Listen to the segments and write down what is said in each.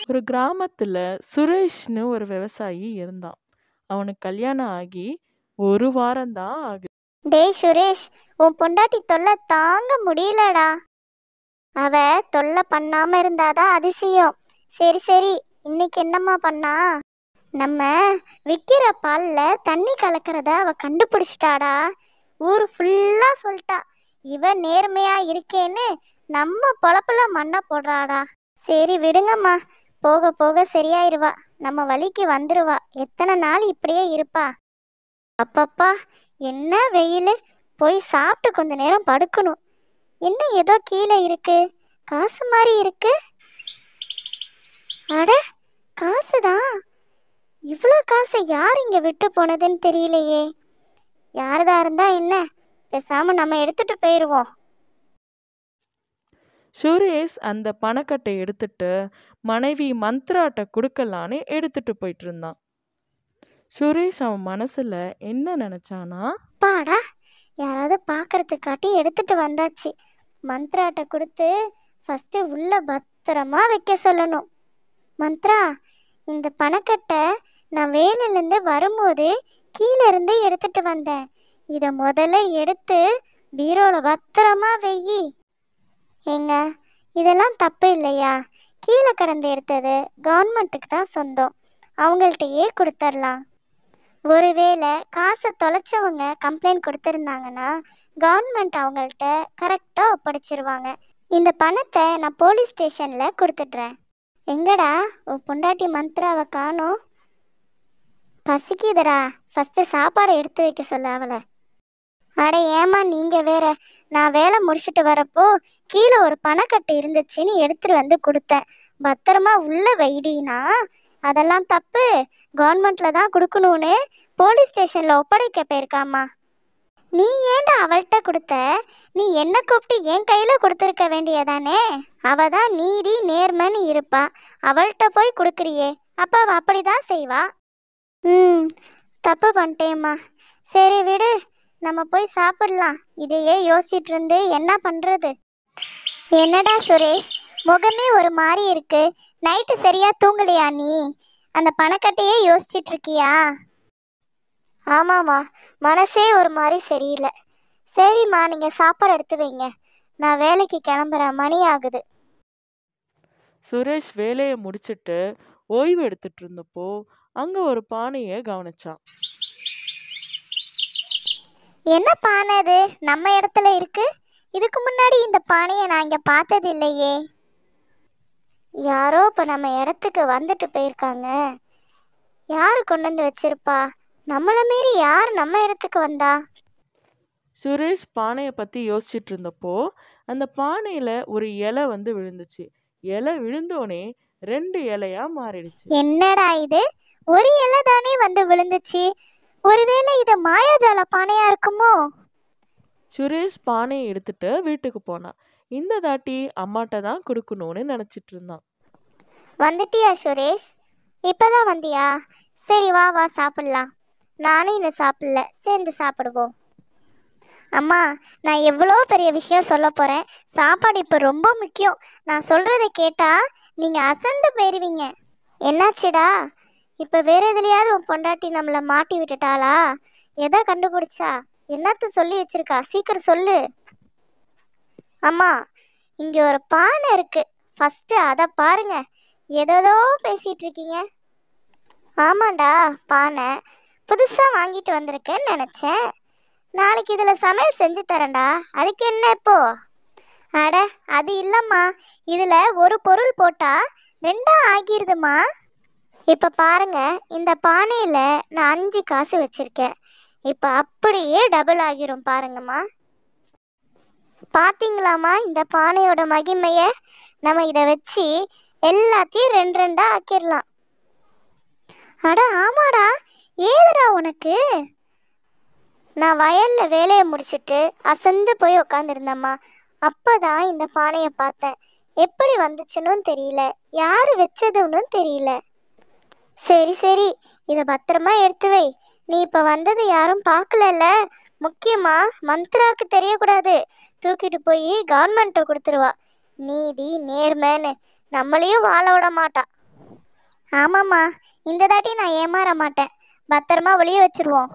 ஒரு கிராமத்துல சுரேஷ்னு ஒரு விவசாயி இருந்தான். அவனுக்கு கல்யாணம் ஆகி ஒரு வாரம் தான் ஆகுது. டேய் சுரேஷ் உன் பொண்டாட்டி தொல்லை தாங்க முடியலடா அவ தொல்லை பண்ணாம இருந்தாதான் அதிசயம் சரி சரி இன்னைக்கு என்னம்மா பண்ணா நம்ம விற்கிற பால்ல தண்ணி கலக்கிறத அவ கண்டுபிடிச்சிட்டாடா ஊர் ஃபுல்லா சொல்லிட்டா இவ நேர்மையா இருக்கேன்னு நம்ம பொழப்புல மண்ணை போடுறாடா சரி விடுங்கம்மா போக போக சரியாயிருவா நம்ம வழிக்கு வந்துருவா எத்தனை நாள் இப்படியே இருப்பா அப்பப்பா என்ன வெயில் போய் சாப்பிட்டு கொஞ்ச நேரம் படுக்கணும் என்ன ஏதோ கீழே இருக்கு காசு மாதிரி இருக்கு அட காசுதான் இவ்வளோ காசை யார் இங்கே விட்டு போனதுன்னு தெரியலையே யாரதா இருந்தா என்ன பேசாம நம்ம எடுத்துட்டு போயிடுவோம் சுரேஷ் அந்த பணக்கட்டை எடுத்துட்டு மனைவி மந்த்ராட்ட கொடுக்கலான்னு எடுத்துட்டு போயிட்டு இருந்தான். சுரேஷ் அவன் மனசுல என்ன நினைச்சானா பாடா யாராவது பார்க்கறதுக்காட்டி எடுத்துட்டு வந்தாச்சு மந்த்ராட்ட கொடுத்து ஃபஸ்ட்டு உள்ள பத்திரமா வைக்க சொல்லணும் மந்த்ரா இந்த பணக்கட்டை நான் வேலையிலேருந்து வரும்போது கீழே இருந்து எடுத்துட்டு வந்தேன் இதை முதல்ல எடுத்து பீரோல பத்திரமா வெயி ஏங்க இதெல்லாம் தப்பு இல்லையா கீழே கடந்து எடுத்தது கவர்மெண்ட்டுக்கு தான் சொந்தம் அவங்கள்ட்டயே கொடுத்துர்லாம் ஒருவேளை காசை தொலைச்சவங்க கம்ப்ளைண்ட் கொடுத்துருந்தாங்கன்னா கவர்மெண்ட் அவங்கள்ட்ட கரெக்டாக ஒப்படைச்சிருவாங்க இந்த பணத்தை நான் போலீஸ் ஸ்டேஷனில் கொடுத்துட்றேன் எங்கடா உன் பொண்டாட்டி மந்த்ராவை காணோம் பசிக்குதுடா ஃபஸ்ட்டு சாப்பாடு எடுத்து வைக்க சொல்ல அவளை அட ஏமா நீங்கள் வேற நான் வேலை முடிச்சிட்டு வரப்போ கீழே ஒரு பணக்கட்டு இருந்துச்சுன்னு எடுத்துட்டு வந்து கொடுத்தேன் பத்திரமா உள்ள வைடினா அதெல்லாம் தப்பு கவர்மெண்ட்ல தான் கொடுக்கணும்னு போலீஸ் ஸ்டேஷன்ல ஒப்படைக்க போயிருக்காமா நீ ஏன்டா அவள்கிட்ட கொடுத்த நீ என்ன கூப்பிட்டு என் கையில கொடுத்துருக்க வேண்டியதானே அவ தான் நீதி நேர்மைன்னு இருப்பா அவள்கிட்ட போய் கொடுக்குறியே அப்ப அவ அப்படிதான் செய்வா ம் தப்பு பண்ணிட்டேம்மா சரி விடு நம்ம போய் சாப்பிடலாம் இதையே யோசிச்சிட்டு இருந்து என்ன பண்றது என்னடா சுரேஷ் முகமே ஒரு மாதிரி இருக்கு நைட்டு சரியா தூங்கலையா நீ அந்த பணக்கட்டையே யோசிச்சிட்டு இருக்கியா ஆமாம்மா மனசே ஒரு மாதிரி சரியில்லை சரிம்மா நீங்கள் சாப்பாடு எடுத்து வைங்க நான் வேலைக்கு கிளம்புறேன் மணி ஆகுது சுரேஷ் வேலையை முடிச்சிட்டு ஓய்வு எடுத்துட்டு இருந்தப்போ அங்க ஒரு பானையை கவனிச்சான். என்ன பானை அது நம்ம இடத்துல இருக்கு இதுக்கு முன்னாடி இந்த பானையை நான் இங்கே பார்த்தது இல்லையே யாரோ இப்போ நம்ம இடத்துக்கு வந்துட்டு போயிருக்காங்க யார் கொண்டு வந்து வச்சிருப்பா நம்மளை மீறி யார் நம்ம இடத்துக்கு வந்தா சுரேஷ் பானையை பத்தி யோசிச்சிட்டு இருந்தப்போ அந்த பானையில ஒரு இலை வந்து விழுந்துச்சு. இலை விழுந்தோனே ரெண்டு இலையா மாறிடுச்சு. என்னடா இது ஒரு இலை தானே வந்து விழுந்துச்சு ஒருவேளை இது மாயாஜால பானையா இருக்குமோ சுரேஷ் பானையை எடுத்துட்டு வீட்டுக்கு போனான். இந்த தாட்டி அம்மாட்ட தான் கொடுக்கணும்னு நினைச்சிட்டு இருந்தான். வந்துட்டியா சுரேஷ் இப்பதான் வந்தியா சரி வா வா சாப்பிடலாம் நானும் இன்னும் சாப்பிடல சேர்ந்து சாப்பிடுவோம் அம்மா நான் எவ்வளோ பெரிய விஷயம் சொல்ல போகிறேன் சாப்பாடு இப்போ ரொம்ப முக்கியம் நான் சொல்கிறத கேட்டால் நீங்கள் அசந்து போயிடுவீங்க என்னாச்சுடா இப்போ வேற எதுலையாவது உன் பொண்டாட்டி நம்மளை மாட்டி விட்டுட்டாளா எதை கண்டுபிடிச்சா என்னத்த சொல்லி வச்சிருக்கா சீக்கிரம் சொல்லு அம்மா இங்கே ஒரு பானை இருக்கு ஃபஸ்ட்டு அதை பாருங்க ஏதோதோ பேசிட்டு இருக்கீங்க ஆமாண்டா பானை புதுசாக வாங்கிட்டு வந்திருக்கேன்னு நினச்சேன் நாளைக்கு இதில் சமையல் செஞ்சு தரேன்டா அதுக்கு என்ன இப்போ அட அது இல்லைம்மா இதில் ஒரு பொருள் போட்டால் ரெண்டா ஆகிருதுமா இப்போ பாருங்க இந்த பானையில் நான் அஞ்சு காசு வச்சுருக்கேன் இப்போ அப்படியே டபுள் ஆகிரும் பாருங்கம்மா பாத்தீங்களாம்மா இந்த பானையோட மகிமைய நம்ம இதை வச்சு எல்லாத்தையும் ரெண்டு ரெண்டா ஆக்கிடலாம் அட ஆமாடா ஏதுடா உனக்கு நான் வயல்ல வேலையை முடிச்சிட்டு அசந்து போய் உக்காந்துருந்தேம்மா அப்பதான் இந்த பானையை பார்த்தேன் எப்படி வந்துச்சுன்னு தெரியல யாரு வச்சதுன்னு தெரியல சரி சரி இதை பத்திரமா எடுத்து வை நீ இப்போ வந்தது யாரும் பார்க்கலல்ல முக்கியமா மந்த்ராக்கு தெரியக்கூடாது தூக்கிட்டு போய் கவர்மெண்ட்டை கொடுத்துருவா நீதி நேர்மைன்னு நம்மளையும் வாழ விட மாட்டா ஆமாம்மா இந்த தாட்டி நான் ஏமாற மாட்டேன் பத்திரமா ஒளிய வச்சிருவோம்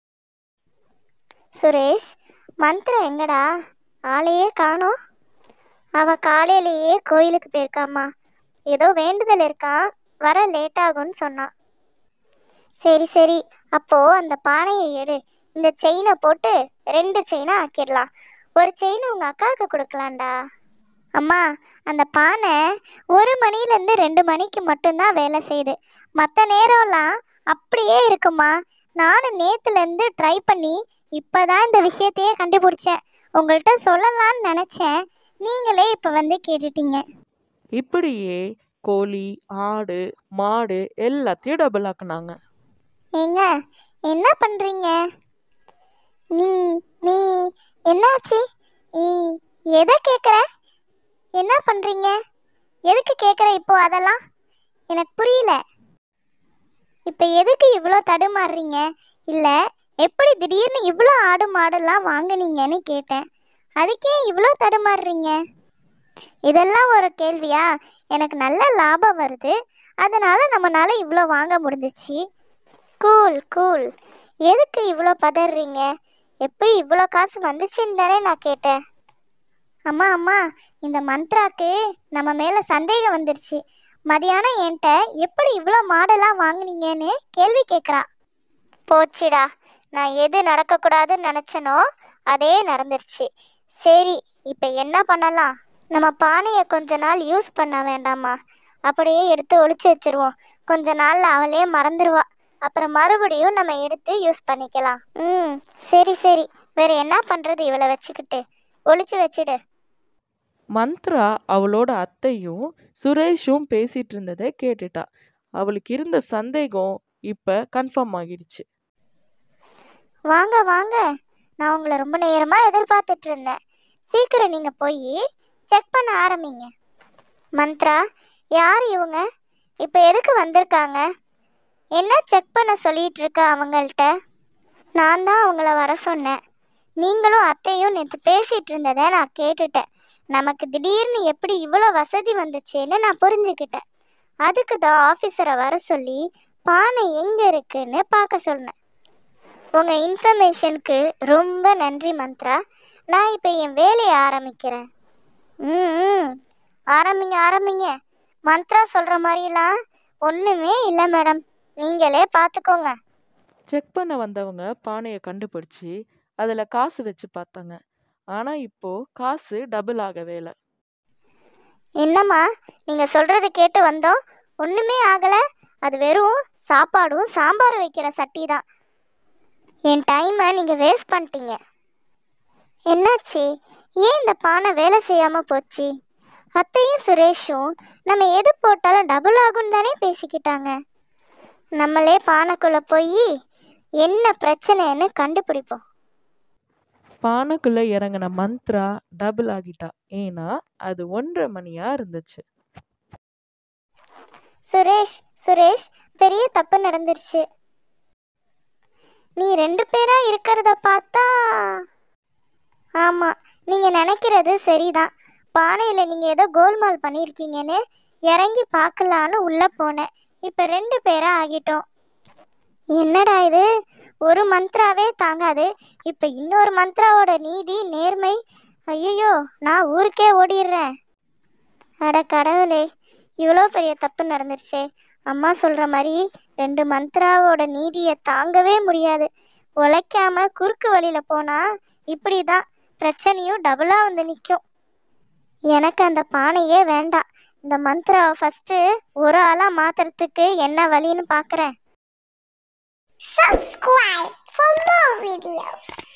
சுரேஷ் மந்த்ரா எங்கடா ஆளையே காணோம் அவ காலையிலேயே கோயிலுக்கு போயிருக்காம்மா ஏதோ வேண்டுதல் இருக்கான் வர லேட் ஆகும்னு சொன்னான் சரி சரி அப்போ அந்த பானையை எடு இந்த செயினை போட்டு ரெண்டு செயினை ஆக்கிடலாம் ஒரு செயின் உங்க அக்காவுக்கு கொடுக்கலாம்டா அம்மா அந்த பானை ஒரு மணிலேருந்து ரெண்டு மணிக்கு மட்டும்தான் வேலை செய்யுது மற்ற நேரம்லாம் அப்படியே இருக்குமா நானும் நேத்துலேருந்து ட்ரை பண்ணி இப்போதான் இந்த விஷயத்தையே கண்டுபிடிச்சேன் உங்கள்கிட்ட சொல்லலாம்னு நினச்சேன் நீங்களே இப்போ வந்து கேட்டுட்டீங்க இப்படியே கோழி ஆடு மாடு எல்லாத்தையும் டபுள் ஆக்குனாங்க ஏங்க என்ன பண்ணுறீங்க நீ நீ என்னாச்சு நீ எதை கேட்குற என்ன பண்ணுறீங்க எதுக்கு கேட்குற இப்போ அதெல்லாம் எனக்கு புரியல இப்போ எதுக்கு இவ்வளோ தடுமாறுறீங்க இல்லை எப்படி திடீர்னு இவ்வளோ ஆடு மாடெல்லாம் வாங்குனீங்கன்னு கேட்டேன் அதுக்கே இவ்வளோ தடுமாறுறீங்க இதெல்லாம் ஒரு கேள்வியா எனக்கு நல்ல லாபம் வருது அதனால நம்மனால இவ்வளோ வாங்க முடிஞ்சிச்சு கூல் கூல் எதுக்கு இவ்வளோ பதறீங்க எப்படி இவ்வளோ காசு வந்துச்சுன்னு தானே நான் கேட்டேன் அம்மா அம்மா இந்த மந்த்ராக்கு நம்ம மேலே சந்தேகம் வந்துருச்சு மதியானம் என்கிட்ட எப்படி இவ்வளோ மாடெல்லாம் வாங்குனீங்கன்னு கேள்வி கேட்குறா போச்சுடா நான் எது நடக்கக்கூடாதுன்னு நினச்சனோ அதே நடந்துருச்சு சரி இப்போ என்ன பண்ணலாம் நம்ம பானையை கொஞ்ச நாள் யூஸ் பண்ண வேண்டாமா அப்படியே எடுத்து ஒளிச்சு வச்சிருவோம் கொஞ்ச நாள்ல அவளே மறந்துடுவா அப்புறம் மறுபடியும் நம்ம எடுத்து யூஸ் பண்ணிக்கலாம் ம் சரி சரி வேற என்ன பண்றது இவளை வச்சுக்கிட்டு ஒளிச்சு வச்சிடு மந்த்ரா அவளோட அத்தையும் சுரேஷும் பேசிட்டு இருந்ததை கேட்டுட்டா அவளுக்கு இருந்த சந்தேகம் இப்ப கன்ஃபார்ம் ஆகிடுச்சு வாங்க வாங்க நான் உங்களை ரொம்ப நேரமா எதிர்பார்த்துட்டு இருந்தேன் சீக்கிரம் நீங்க போய் செக் பண்ண ஆரம்பிங்க மந்த்ரா யார் இவங்க இப்போ எதுக்கு வந்திருக்காங்க என்ன செக் பண்ண சொல்லிட்டு இருக்க அவங்கள்ட்ட நான் தான் அவங்கள வர சொன்னேன் நீங்களும் அத்தையும் நேற்று பேசிட்டு இருந்ததை நான் கேட்டுட்டேன் நமக்கு திடீர்னு எப்படி இவ்வளோ வசதி வந்துச்சுன்னு நான் புரிஞ்சுக்கிட்டேன் அதுக்கு தான் ஆஃபீஸரை வர சொல்லி பானை எங்கே இருக்குன்னு பார்க்க சொன்னேன் உங்கள் இன்ஃபர்மேஷனுக்கு ரொம்ப நன்றி மந்த்ரா நான் இப்போ என் வேலையை ஆரம்பிக்கிறேன் ம் ம். ஆரம்பிங்க ஆரம்பிங்க மந்த்ரா சொல்கிற மாதிரிலாம் ஒன்றுமே இல்லை மேடம் நீங்களே பார்த்துக்கோங்க செக் பண்ண வந்தவங்க பானையை கண்டுபிடிச்சி அதில் காசு வச்சு பார்த்தாங்க ஆனால் இப்போ காசு டபுள் ஆகவே இல்லை என்னம்மா நீங்கள் சொல்கிறது கேட்டு வந்தோம் ஒன்றுமே ஆகலை அது வெறும் சாப்பாடும் சாம்பார் வைக்கிற சட்டி தான் என் டைமை நீங்கள் வேஸ்ட் பண்ணிட்டீங்க என்னாச்சு ஏன் இந்த பானை வேலை செய்யாமல் போச்சு அத்தையும் சுரேஷும் நம்ம எது போட்டாலும் டபுள் ஆகும் தானே பேசிக்கிட்டாங்க நம்மளே பானைக்குள்ளே போய் என்ன பிரச்சனைன்னு கண்டுபிடிப்போம் பானைக்குள்ளே இறங்கின மந்த்ரா டபுள் ஆகிட்டா ஏன்னா அது ஒன்றரை மணியா இருந்துச்சு சுரேஷ் சுரேஷ் பெரிய தப்பு நடந்துருச்சு நீ ரெண்டு பேரா இருக்கிறத பார்த்தா ஆமா நீங்க நினைக்கிறது சரிதான் பானையில நீங்க ஏதோ கோல்மால் பண்ணியிருக்கீங்கன்னு இறங்கி பார்க்கலான்னு உள்ள போனேன் இப்ப ரெண்டு பேரா ஆகிட்டோம் என்னடா இது ஒரு மந்த்ராவே தாங்காது இப்ப இன்னொரு மந்த்ராவோட நீதி நேர்மை ஐயோ நான் ஊருக்கே ஓடிடுறேன் அட கடவுளே இவ்வளோ பெரிய தப்பு நடந்துருச்சே அம்மா சொல்கிற மாதிரி ரெண்டு மந்த்ராவோட நீதியை தாங்கவே முடியாது உழைக்காம குறுக்கு வழியில் போனால் இப்படி தான் பிரச்சனையும் டபுளாக வந்து நிற்கும் எனக்கு அந்த பானையே வேண்டாம் இந்த மந்த்ராவை ஃபஸ்ட்டு ஒரு ஆளாக மாற்றுறதுக்கு என்ன வழின்னு பார்க்குறேன் Subscribe for more videos.